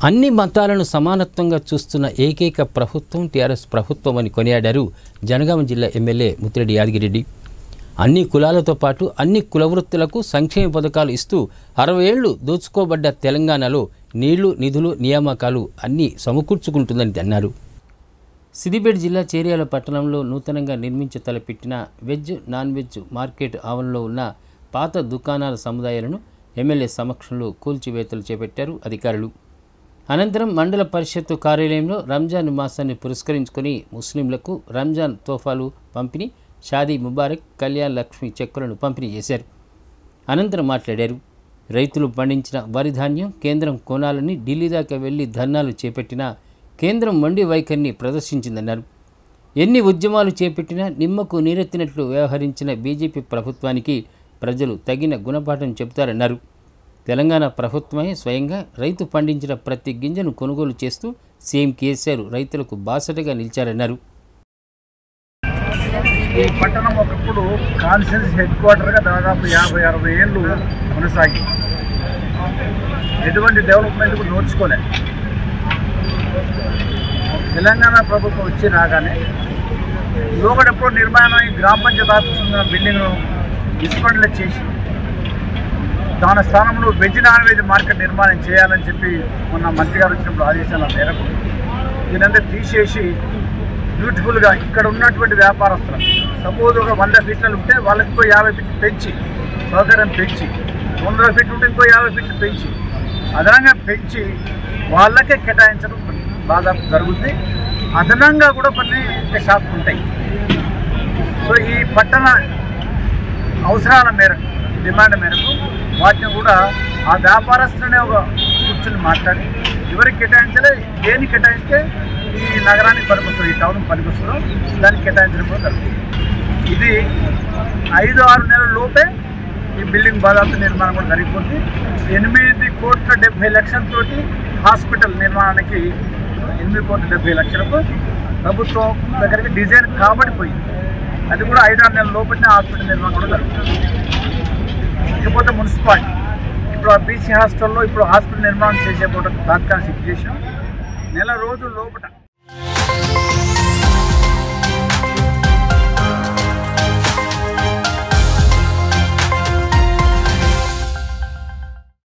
అన్ని మతాలను సమానత్వంగా చూస్తున్న ఏకైక ప్రభుత్వం టీఆర్ఎస్ ప్రభుత్వం అని కొనియాడారు జనగామ జిల్లా ఎమ్మెల్యే ముత్తిరెడ్డి యాదగిరెడ్డి అన్ని కులాలతో పాటు అన్ని కులవృత్తులకు సంక్షేమ పథకాలు ఇస్తూ అరవై ఏళ్లు దోచుకోబడ్డ తెలంగాణలో నీళ్లు నిధులు నియామకాలు అన్నీ సమకూర్చుకుంటుందని అన్నారు సిద్దిపేట జిల్లా చేర్యాల పట్టణంలో నూతనంగా నిర్మించ తలపెట్టిన వెజ్ నాన్ వెజ్ మార్కెట్ ఆవరణలో ఉన్న పాత దుకాణాల సముదాయాలను ఎమ్మెల్యే సమక్షంలో కూల్చివేతలు చేపట్టారు అధికారులు అనంతరం మండల పరిషత్తు కార్యాలయంలో రంజాన్ మాసాన్ని పురస్కరించుకొని ముస్లింలకు రంజాన్ తోఫాలు పంపిణీ షాదీ ముబారక్ కళ్యాణ్ లక్ష్మి చెక్కులను పంపిణీ చేశారు అనంతరం మాట్లాడారు రైతులు పండించిన వరి ధాన్యం కేంద్రం కొనాలని ఢిల్లీ దాకా వెళ్లి ధర్నాలు చేపట్టినా కేంద్రం మొండి వైఖరిని ప్రదర్శించిందన్నారు ఎన్ని ఉద్యమాలు చేపట్టినా నిమ్మకు నీరెత్తినట్లు వ్యవహరించిన బీజేపీ ప్రభుత్వానికి ప్రజలు తగిన గుణపాఠం చెబుతారన్నారు తెలంగాణ ప్రభుత్వమే స్వయంగా రైతు పండించిన ప్రతి గింజను కొనుగోలు చేస్తూ సీఎం కేసీఆర్ రైతులకు బాసటగా నిలిచారన్నారు ఈ పట్టణం ఒకప్పుడు కాన్స్టిట్యూన్సీ హెడ్ క్వార్టర్గా దాదాపు యాభై అరవై ఏళ్ళు కొనసాగి ఎటువంటి డెవలప్మెంట్ కూడా నోచుకోలే తెలంగాణ ప్రభుత్వం వచ్చి రాగానే లోకడెప్పుడు నిర్మాణం ఈ గ్రామ పంచాయతీ ఆఫీస్ ఉన్న బిల్డింగ్ను డిస్మెంట్లో చేసి దాని స్థానంలో వెజ్ నాన్ వెజ్ మార్కెట్ నిర్మాణం చేయాలని చెప్పి మొన్న మంత్రి గారు వచ్చినప్పుడు ఆదేశాల మేరకు దీనంతా తీసేసి బ్యూటిఫుల్గా ఇక్కడ ఉన్నటువంటి వ్యాపారస్తులు సపోజ్ ఒక వంద ఫీట్లు ఉంటే వాళ్ళకి ఇంకో యాభై ఫీట్లు పెంచి సౌకర్యం పెంచి వందల ఫీట్లు ఉంటే ఇంకో యాభై ఫీట్లు పెంచి అదనంగా పెంచి వాళ్ళకే కేటాయించడం బాగా జరుగుతుంది అదనంగా కూడా కొన్ని ఇంకా షాప్స్ ఉంటాయి సో ఈ పట్టణ అవసరాల మేరకు డిమాండ్ మేరకు వాటిని కూడా ఆ వ్యాపారస్తులనే ఒక కూర్చొని మాట్లాడి ఎవరికి కేటాయించాలి దేని కేటాయిస్తే ఈ నగరానికి పనికొస్తుంది ఈ టౌన్ పనికొస్తుందో దానికి కేటాయించడం కూడా జరుగుతుంది ఇది ఐదు ఆరు నెలల లోపే ఈ బిల్డింగ్ బాధాపు నిర్మాణం కూడా జరిగిపోతుంది ఎనిమిది కోట్ల డెబ్బై లక్షలతోటి హాస్పిటల్ నిర్మాణానికి ఎనిమిది కోట్ల డెబ్బై లక్షలకు ప్రభుత్వం దగ్గరికి డిజైన్ కాబడిపోయింది అది కూడా ఐదు ఆరు నెలల లోపలనే హాస్పిటల్ నిర్మాణం కూడా జరుగుతుంది ఇకపోతే మున్సిపాలిటీ ఇప్పుడు ఆ బీసీ హాస్టల్లో ఇప్పుడు హాస్పిటల్ నిర్మాణం చేసే పూట తాత్కాలిక సిచ్యువేషన్ నెల రోజుల లోపల